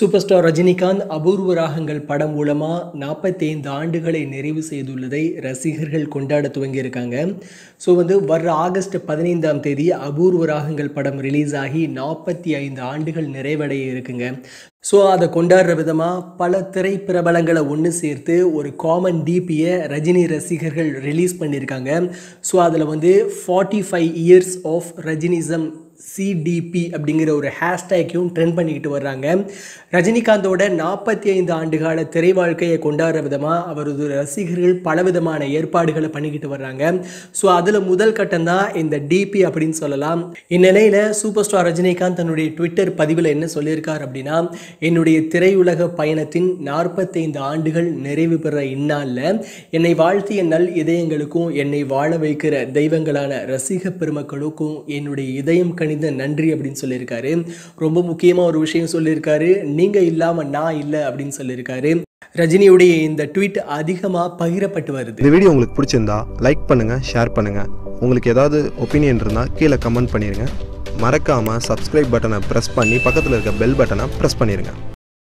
super star Rajinikanth அபூர்வ ராகங்கள் படம் மூலமாக நாற்பத்தைந்து ஆண்டுகளை நிறைவு செய்துள்ளதை ரசிகர்கள் கொண்டாட துவங்கியிருக்காங்க ஸோ வந்து வர்ற ஆகஸ்ட் பதினைந்தாம் தேதி அபூர்வ ராகங்கள் படம் ரிலீஸ் ஆகி நாற்பத்தி ஐந்து ஆண்டுகள் நிறைவடைய இருக்குங்க ஸோ அதை கொண்டாடுற விதமாக பல திரைப்பிரபலங்களை ஒன்று சேர்த்து ஒரு காமன் டிபியை ரஜினி ரசிகர்கள் ரிலீஸ் பண்ணியிருக்காங்க ஸோ அதில் வந்து forty five years of Rajinism CDP அப்படிங்கிற ஒரு ஹேஷ்டேக்கையும் ட்ரெண்ட் பண்ணிக்கிட்டு வர்றாங்க ரஜினிகாந்தோட நாற்பத்தி ஐந்து ஆண்டு கால திரை வாழ்க்கையை கொண்டாடுற விதமாக அவரது ரசிகர்கள் பலவிதமான ஏற்பாடுகளை பண்ணிக்கிட்டு வர்றாங்க ஸோ அதில் முதல் கட்டம் தான் இந்த டிபி அப்படின்னு சொல்லலாம் இந்நிலையில் சூப்பர் ஸ்டார் ரஜினிகாந்த் தன்னுடைய ட்விட்டர் பதிவில் என்ன சொல்லியிருக்கார் அப்படின்னா என்னுடைய திரையுலக பயணத்தின் நாற்பத்தைந்து ஆண்டுகள் நிறைவு பெற இந்நாளில் என்னை வாழ்த்திய நல் இதயங்களுக்கும் என்னை வாழ வைக்கிற தெய்வங்களான ரசிக பெருமக்களுக்கும் என்னுடைய இதயம் கணித நன்றி அப்படின்னு சொல்லியிருக்காரு ரொம்ப முக்கியமாக ஒரு விஷயம் சொல்லியிருக்காரு நீங்கள் இல்லாமல் நான் இல்லை அப்படின்னு சொல்லியிருக்காரு ரஜினியுடைய இந்த ட்வீட் அதிகமாக பகிரப்பட்டு வருது இந்த வீடியோ உங்களுக்கு பிடிச்சிருந்தா லைக் பண்ணுங்கள் ஷேர் பண்ணுங்கள் உங்களுக்கு ஏதாவது ஒப்பீனியன் இருந்தால் கீழே கமெண்ட் பண்ணிடுங்க மறக்காமல் சப்ஸ்கிரைப் பட்டனை ப்ரெஸ் பண்ணி பக்கத்தில் இருக்க பெல் பட்டனை ப்ரெஸ் பண்ணிடுங்க